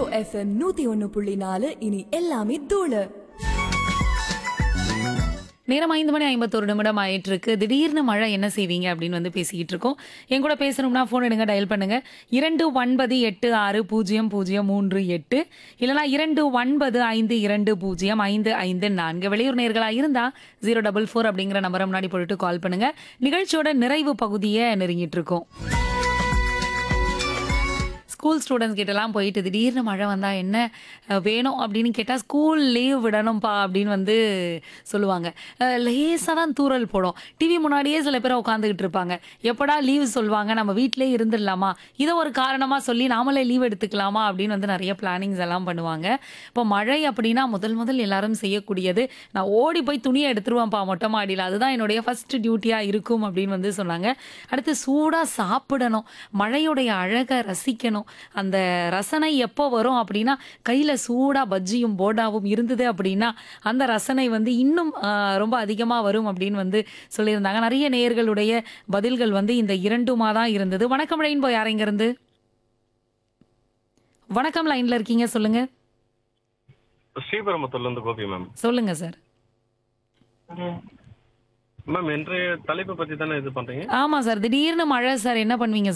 FM நூத்தி ஒன்னு புள்ளி நாலு இனி எல்லாமே தூளு நேரம் ஐந்து மணி ஐம்பத்தொரு நிமிடம் ஆயிட்டு இருக்கு திடீர்னு மழை என்ன செய்வீங்க அப்படின்னு வந்து பேசிக்கிட்டு இருக்கோம் என் கூட பேசணும்னா ஃபோன் எடுங்க டயல் பண்ணுங்க இரண்டு ஒன்பது எட்டு ஆறு பூஜ்ஜியம் பூஜ்ஜியம் மூன்று எட்டு இல்லைனா இரண்டு ஒன்பது ஐந்து இரண்டு பூஜ்ஜியம் ஐந்து ஐந்து நான்கு வெளியூர் நேர்களா இருந்தா ஜீரோ டபுள் ஃபோர் அப்படிங்கிற நம்பரை முன்னாடி போட்டுட்டு கால் பண்ணுங்க நிகழ்ச்சியோட நிறைவு பகுதியை நெருங்கிட்டு இருக்கோம் ஸ்கூல் ஸ்டூடெண்ட்ஸ் கிட்டலாம் போயிட்டு திடீர்னு மழை வந்தா என்ன அஹ், வேணும் அப்படின்னு கேட்டால் ஸ்கூல் லீவ் விடணும்ப்பா அப்படின்னு வந்து சொல்லுவாங்க லேசாக தான் தூறல் போடும் டிவி முன்னாடியே சில பேர் உட்காந்துக்கிட்டு இருப்பாங்க எப்படா லீவ் சொல்லுவாங்க நம்ம வீட்டிலே இருந்துடலாமா இதை ஒரு காரணமாக சொல்லி நாமளே லீவ் எடுத்துக்கலாமா அப்படின்னு வந்து நிறைய பிளானிங்ஸ் எல்லாம் பண்ணுவாங்க இப்போ மழை அப்படின்னா முதல் முதல் எல்லாரும் செய்யக்கூடியது நான் ஓடி போய் துணியை எடுத்துருவேன்ப்பா மொட்டை மாடியில் அதுதான் என்னுடைய ஃபர்ஸ்ட் டியூட்டியாக இருக்கும் அப்படின்னு வந்து சொன்னாங்க அடுத்து சூடாக சாப்பிடணும் மழையுடைய அழகை ரசிக்கணும் அந்த ரசனை எப்போ வரும் அப்படின்னா கையில் சூடாக பஜ்ஜியும் போடாவும் இருந்தது அப்படின்னா அந்த ரசனை வந்து இன்னும் ஆஹ், ரொம்ப அதிகமாக வரும் அப்படின்னு வந்து சொல்லியிருந்தாங்க நிறைய நேயர்களுடைய பதில்கள் வந்து இந்த இரண்டுமா தான் இருந்தது வணக்கம் ரெயின்போ யாரைங்க இருந்து வணக்கம் லைன்ல இருக்கீங்க சொல்லுங்க ஸ்ரீபெரும்புத்தூர்ல இருந்து கோபி மேம் சொல்லுங்க சார் மேம் இன்றைய தலைப்பை பத்தி தானே இது பண்றீங்க ஆமா சார் திடீர்னு மழை சார் என்ன பண்ணுவீங்க